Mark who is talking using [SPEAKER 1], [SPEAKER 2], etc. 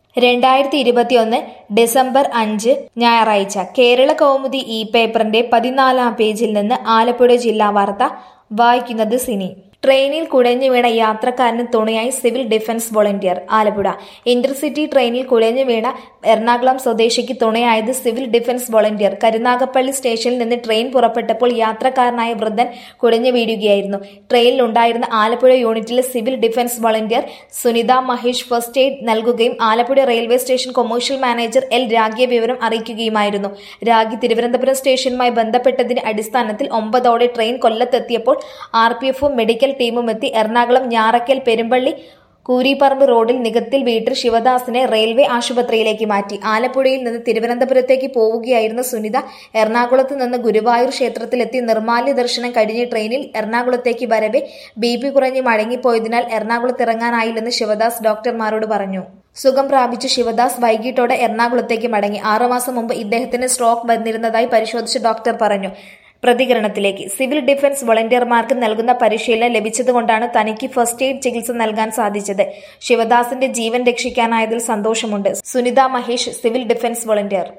[SPEAKER 1] രണ്ടായിരത്തി ഇരുപത്തിയൊന്ന് ഡിസംബർ അഞ്ച് ഞായറാഴ്ച കേരള കൗമുദി ഇ പേപ്പറിന്റെ പതിനാലാം പേജിൽ നിന്ന് ആലപ്പുഴ ജില്ലാ വാർത്ത വായിക്കുന്നത് സിനി ട്രെയിനിൽ കുഴഞ്ഞു വീണ യാത്രക്കാരന് തുണയായി civil defence volunteer Alappuzha intercity ട്രെയിനിൽ കുഴഞ്ഞു വീണ എറണാകുളം സ്വദേശിക്ക് തുണയായത് സിവിൽ ഡിഫൻസ് വോളണ്ടിയർ കരുനാഗപ്പള്ളി സ്റ്റേഷനിൽ നിന്ന് ട്രെയിൻ പുറപ്പെട്ടപ്പോൾ യാത്രക്കാരനായ വൃദ്ധൻ കുഴഞ്ഞു വീഴുകയായിരുന്നു ട്രെയിനിൽ ഉണ്ടായിരുന്ന ആലപ്പുഴ യൂണിറ്റിലെ civil defence volunteer Sunitha Mahesh first aid നൽകുകയും Alappuzha railway station commercial manager L രാഗിയെ വിവരം അറിയിക്കുകയുമായിരുന്നു രാഗി തിരുവനന്തപുരം സ്റ്റേഷനുമായി ബന്ധപ്പെട്ടതിന്റെ അടിസ്ഥാനത്തിൽ ഒമ്പതോടെ ട്രെയിൻ കൊല്ലത്തെത്തിയപ്പോൾ ആർ പി എഫും മെഡിക്കൽ ടീമും എത്തി എറണാകുളം ഞാറക്കൽ പെരുമ്പള്ളി കൂരിപ്പറമ്പ് റോഡിൽ നികത്തിൽ വീട്ടിൽ ശിവദാസിനെ റെയിൽവേ ആശുപത്രിയിലേക്ക് മാറ്റി ആലപ്പുഴയിൽ നിന്ന് തിരുവനന്തപുരത്തേക്ക് പോവുകയായിരുന്ന സുനിത എറണാകുളത്ത് നിന്ന് ഗുരുവായൂർ ക്ഷേത്രത്തിലെത്തി നിർമാല്യ ദർശനം കഴിഞ്ഞ് ട്രെയിനിൽ എറണാകുളത്തേക്ക് വരവെ ബി പി കുറഞ്ഞ് മടങ്ങിപ്പോയതിനാൽ എറണാകുളത്ത് ഇറങ്ങാനായില്ലെന്ന് ശിവദാസ് ഡോക്ടർമാരോട് പറഞ്ഞു സുഖം പ്രാപിച്ച ശിവദാസ് വൈകിട്ടോടെ എറണാകുളത്തേക്ക് മടങ്ങി ആറുമാസം മുമ്പ് ഇദ്ദേഹത്തിന് സ്ട്രോക്ക് വന്നിരുന്നതായി പരിശോധിച്ച ഡോക്ടർ പറഞ്ഞു പ്രതികരണത്തിലേക്ക് സിവിൽ ഡിഫൻസ് വോളണ്ടിയർമാർക്ക് നൽകുന്ന പരിശീലനം ലഭിച്ചതുകൊണ്ടാണ് തനിക്ക് ഫസ്റ്റ് എയ്ഡ് ചികിത്സ നൽകാൻ സാധിച്ചത് ശിവദാസിന്റെ ജീവൻ രക്ഷിക്കാനായതിൽ സന്തോഷമുണ്ട് Sunitha Mahesh civil defence volunteer